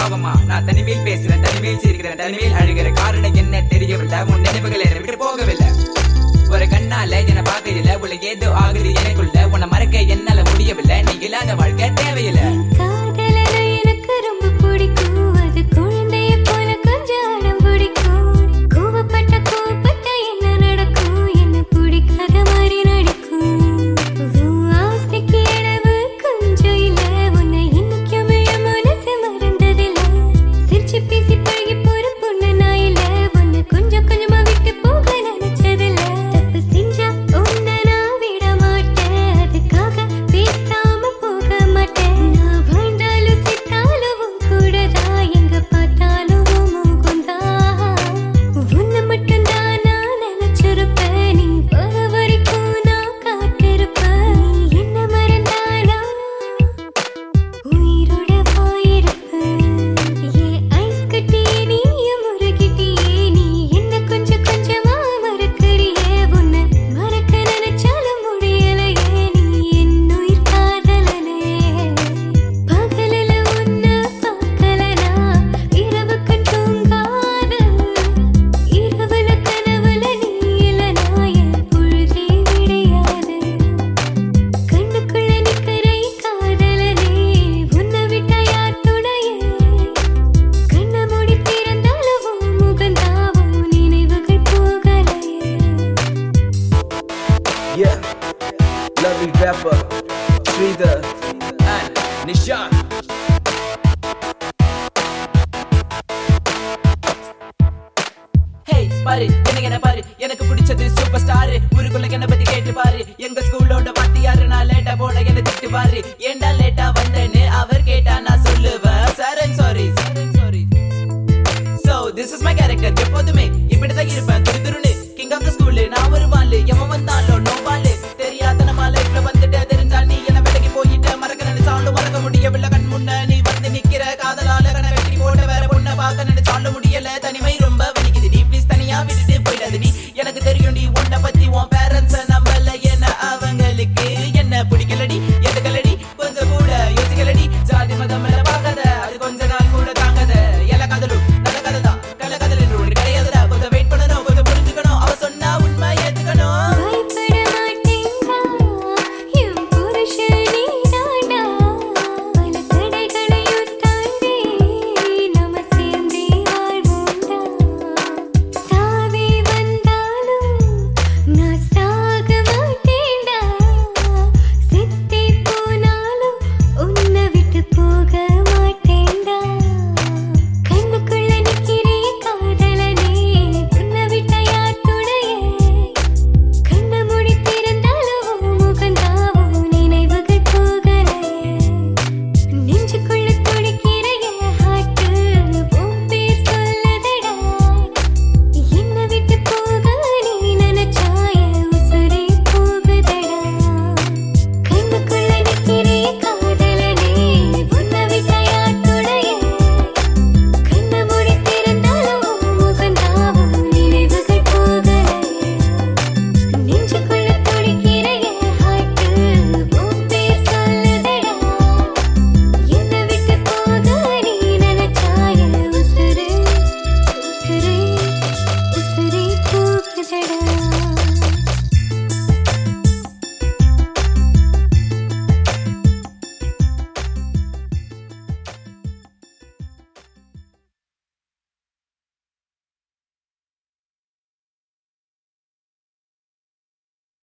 பாவமா நான் தனிமையில் பேசுறேன் தனிமையில் சிரிக்கிறேன் தனிமையில் அழுகிற காரணம் என்ன தெரியவில்லை உன் நினைவுகள் என்னை விட்டு போகவில்லை ஒரு கண்ணால என்ன பார்க்கல உள்ள ஏதோ ஆகுது எனக்குள்ள உன்னை மறக்க என்னால முடியவில்லை நீ இல்லாத வாழ்க்கை தேவையில்லை காதலனை எனக்கு ரொம்ப பிடிக்கும் அது குழந்தைய போல கொஞ்சம் அடம் பிடிக்கும் கோவப்பட்ட கோவப்பட்ட என்ன நடக்கும் என்ன பிடிக்காத மாதிரி நடிக்கும் உன் ஆசைக்கு அளவு கொஞ்சம் இல்ல உன்னை இன்னைக்குமே என் மனசு மறந்ததில்ல சிரிச்சு பேசி பழகி போற பொண்ணு நான் இல்ல உன்னை கொஞ்சம் கொஞ்சமா விட்டு போக நினைச்சதில்ல தப்பு செஞ்சா உன்னை நான் விட மாட்டேன் அதுக்காக பேசாம போக மாட்டேன் நான் வாழ்ந்தாலும் செத்தாலும் உன் கூடதான் எங்க பார்த்தாலும் உன் முகம்தான் உன்னை மட்டும்தான் நான் நினைச்சிருப்பேன் நீ வர வரைக்கும் நான் காத்திருப்பேன் நீ என்ன மறந்தானா உயிரோட போயிருப்பேன் ஏ ஐஸ் கட்டியே நீயும் முருகிட்டியே நீ என்ன கொஞ்சம் கொஞ்சமா மறக்கறியே உன்னை மறக்க நினைச்சாலும் முடியலையே நீ என் உயிர் காதலனே பகலில உன்னை பார்க்கலனா இரவு கண் தூங்காத இரவுல கனவுல நீ இல்லனா என் பொழுதே விடையாது கண்ணுக்குள்ள நிக்கிறை காதலனே உன்னை விட்டா யார் துணையே கண்ண மூடி திறந்தாலும் உன் முகந்தாவும் நினைவுகள் போகலையே Yeah, lovely rapper, Sridhar and Nishan. Hey பாரு என்ன என்ன பாரு எனக்கு பிடிச்சது சூப்பர் ஸ்டார் ஊருக்குள்ள என்ன பத்தி கேட்டு பாரு எங்க ஸ்கூலோட வாத்தியாரு நான் லேட்டா போட என்ன திட்டு பாரு ஏன்டா லேட்டா வந்தேன்னு அவர் கேட்டா நான் சொல்லுவேன் sir sorry sorry so this is my character எப்போதுமே இப்படிதான் இருப்பேன் துரு துருன்னு கிங் ஆஃப் த ஸ்கூல் நான் ஒரு வாலு எவன் வந்தாலும் நோ வாலு தெரியாத நம்ம லைஃப்ல வந்துட்டு தெரிஞ்சா நீ என்ன விலகி போயிட்டு மறக்க நினைச்சாலும் மறக்க முடியவில்லை கண் முன்ன நீ வந்து நிக்கிற காதலால கண்ண வெட்டி போட்ட வேற பொண்ணை பார்க்க நினைச்சாலும் முடியல தனிமை